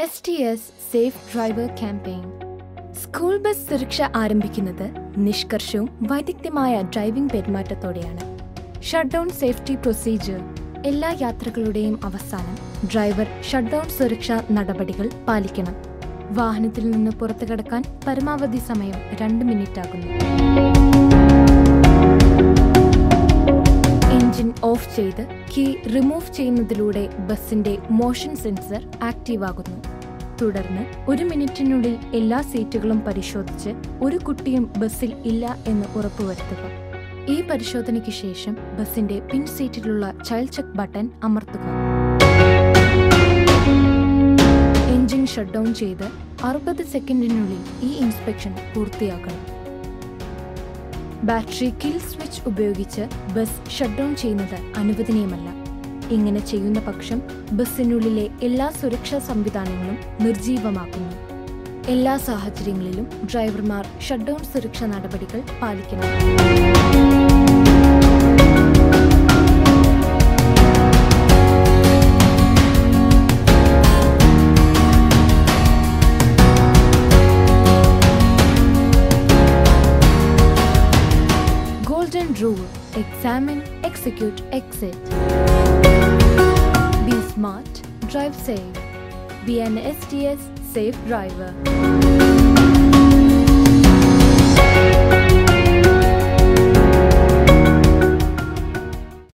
S T S safe driver campaign school bus സുരക്ഷ ആരംഭിക്കുന്നത് നിഷ്കർഷവും വൈദഗ്ധ്യമായ ഡ്രൈവിംഗ് പെരുമാറ്റത്തോടെയാണ് ഷട്ട് ഡൗൺ സേഫ്റ്റി പ്രൊസീജിയർ എല്ലാ യാത്രകളുടെയും അവസാനം ഡ്രൈവർ ഷട്ട് ഡൗൺ സുരക്ഷാ നടപടികൾ പാലിക്കണം വാഹനത്തിൽ നിന്ന് പുറത്തു കടക്കാൻ പരമാവധി സമയം രണ്ട് മിനിറ്റ് ആകുന്നു എഞ്ചിൻ ഓഫ് ചെയ്ത് കീ റിമൂവ് ചെയ്യുന്നതിലൂടെ ബസിന്റെ മോഷൻ സെൻസർ ആക്റ്റീവ് ആകുന്നു തുടർന്ന് ഒരു മിനിറ്റിനുള്ളിൽ എല്ലാ സീറ്റുകളും പരിശോധിച്ച് ഒരു കുട്ടിയും ബസ്സിൽ ഇല്ല എന്ന് ഉറപ്പുവരുത്തുക ഈ പരിശോധനയ്ക്ക് ശേഷം ബസിന്റെ പിൻ സീറ്റിലുള്ള ചൈൽഡ് ചെക്ക് ബട്ടൺ അമർത്തുക എഞ്ചിൻ ഷട്ട് ഡൗൺ ചെയ്ത് അറുപത് സെക്കൻഡിനുള്ളിൽ ഈ ഇൻസ്പെക്ഷൻ പൂർത്തിയാക്കണം ബാറ്ററി കിൽ സ്വിച്ച് ഉപയോഗിച്ച് ബസ് ഷട്ട് ഡൗൺ ചെയ്യുന്നത് അനുവദനീയമല്ല ഇങ്ങനെ ചെയ്യുന്ന പക്ഷം ബസ്സിനുള്ളിലെ എല്ലാ സുരക്ഷാ സംവിധാനങ്ങളും നിർജീവമാക്കുന്നു എല്ലാ സാഹചര്യങ്ങളിലും ഡ്രൈവർമാർ ഷട്ട് ഡൗൺ സുരക്ഷാ നടപടികൾ പാലിക്കണം Golden Rule Examine, Execute, Exit. Be smart, drive safe. Be an STS safe driver.